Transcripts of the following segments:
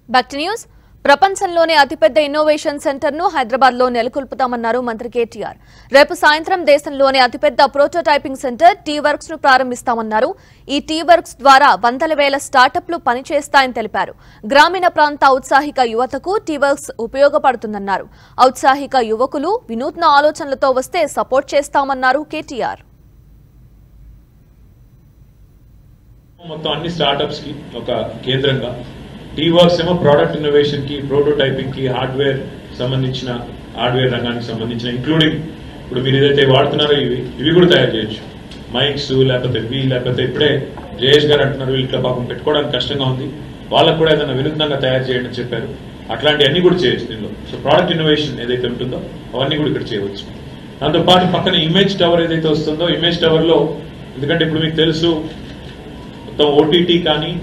Back to news ప్రపంచంలోనే అతిపెద్ద innovation centre ను హైదరాబాద్ లో నెలకొల్పుతామన్నారు మంత్రి కేటీఆర్ రేపు సాయంత్రం దేశంలోనే అతిపెద్ద ప్రోటోటైపింగ్ సెంటర్ టీ వర్క్స్ ను ప్రారంభిస్తామన్నారు ఈ టీ వర్క్స్ ద్వారా వందల వేల స్టార్టప్లు పనిచేస్తాయని తెలిపారు గ్రామీణ ప్రాంత ఔత్సాహిక యువతకు టీ వర్క్స్ ఉపయోగపడుతుందన్నారు ఔత్సాహిక యువకులు వినూత్న ఆలోచనలతో వస్తే సపోర్ట్ చేస్తామన్నారు కేటీఆర్ మొత్తం అన్ని స్టార్టప్స్ కి ఒక కేంద్రంగా టీ వర్క్స్ ఏమో ప్రోడక్ట్ ఇన్నోవేషన్ కి ప్రోటోటైపింగ్ కి హార్డ్వేర్ సంబంధించిన హార్డ్వేర్ రంగానికి సంబంధించిన ఇంక్లూడింగ్ ఇప్పుడు మీరు ఏదైతే వాడుతున్నారో ఇవి ఇవి కూడా తయారు చేయొచ్చు మైక్స్ లేకపోతే వి లేకపోతే ఇప్పుడే జయేష్ గారు అంటున్నారు వీళ్ళు ఇట్లా పాపం పెట్టుకోవడానికి కష్టంగా ఉంది వాళ్ళకు కూడా ఏదైనా వినూత్నంగా తయారు చేయండి అని చెప్పారు అట్లాంటివన్నీ కూడా చేయొచ్చు దీనిలో సో ప్రోడక్ట్ ఇన్నోవేషన్ ఏదైతే ఉంటుందో అవన్నీ కూడా ఇక్కడ చేయవచ్చు దాంతో పాటు పక్కన ఇమేజ్ టవర్ ఏదైతే వస్తుందో ఇమేజ్ టవర్ లో ఎందుకంటే ఇప్పుడు మీకు తెలుసు మొత్తం ఓటీటీ కానీ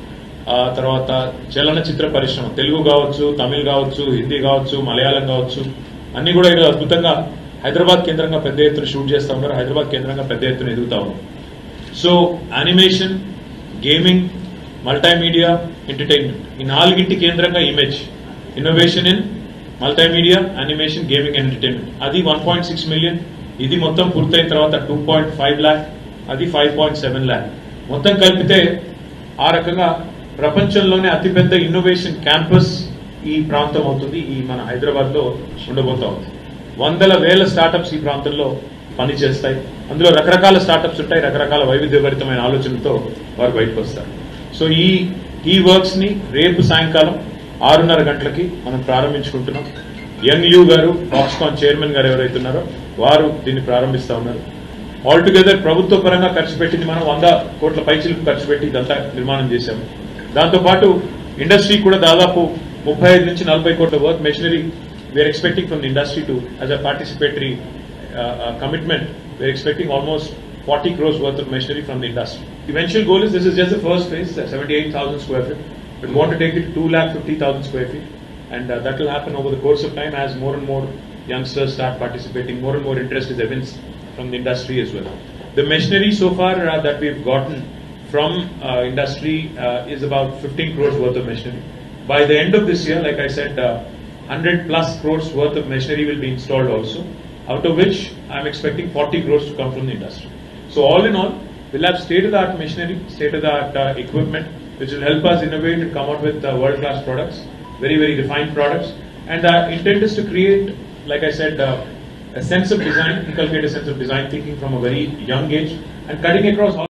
ఆ తర్వాత చలనచిత్ర పరిశ్రమ తెలుగు కావచ్చు తమిళ్ కావచ్చు హిందీ కావచ్చు మలయాళం కావచ్చు అన్ని కూడా ఈరోజు అద్భుతంగా హైదరాబాద్ కేంద్రంగా పెద్ద ఎత్తున షూట్ చేస్తా ఉన్నారు హైదరాబాద్ కేంద్రంగా పెద్ద ఎత్తున ఎదుగుతా ఉన్నారు so animation gaming multimedia entertainment ఈ నాలుగింటి కేంద్రంగా image innovation in multimedia animation gaming and entertainment అది వన్ పాయింట్ సిక్స్ మిలియన్ ఇది మొత్తం పూర్తయిన తర్వాత టూ పాయింట్ ఫైవ్ ల్యాక్ అది ఫైవ్ పాయింట్ సెవెన్ ల్యాక్ మొత్తం కలిపితే ఆ రకంగా ప్రపంచంలోనే అతిపెద్ద ఇన్నోవేషన్ క్యాంపస్ ఈ ప్రాంతం అవుతుంది ఈ మన హైదరాబాద్ లో ఉండబోతా ఉంది వందల వేల స్టార్టప్స్ ఈ ప్రాంతంలో పనిచేస్తాయి అందులో రకరకాల స్టార్టప్స్ ఉంటాయి రకరకాల వైవిధ్యభరితమైన ఆలోచనలతో వారు బయటకు వస్తారు సో ఈ ఈ వర్క్స్ ని రేపు సాయంకాలం ఆరున్నర గంటలకి మనం ప్రారంభించుకుంటున్నాం యంగ్ యూ గారు ఫాక్స్కాన్ చైర్మన్ గారు ఎవరైతే ఉన్నారో వారు దీన్ని ప్రారంభిస్తా ఉన్నారు ఆల్ టుగెదర్ ప్రభుత్వ పరంగా ఖర్చు పెట్టింది మనం వంద కోట్ల పైచిలకు ఖర్చు పెట్టి ఇదంతా నిర్మాణం చేశాము దాంతో పాటు ఇండస్ట్రీ కూడా దాదాపు ముప్పై ఐదు నుంచి నలభై కోట్ల work machinery we are expecting from the industry to as a participatory commitment we are expecting almost forty crores worth of machinery from the industry eventual goal is this is just the first phase seventy eight thousand square feet but want take it to lakh fifty thousand square feet and uh, that will happen over the course of time as more and more youngsters start participating, more and more interest is evinced from the industry as well. The machinery so far uh, that we've gotten from uh, industry uh, is about 15 crores worth of machinery. By the end of this year, like I said, uh, 100 plus crores worth of machinery will be installed also, out of which I'm expecting 40 crores to come from the industry. So all in all, we'll have state-of-the-art machinery, state-of-the-art uh, equipment, which will help us innovate and come out with uh, world-class products, very, very refined products. And the intent is to create, like I said, uh, a sense of design, inculcate a sense of design thinking from a very young age, and cutting across all.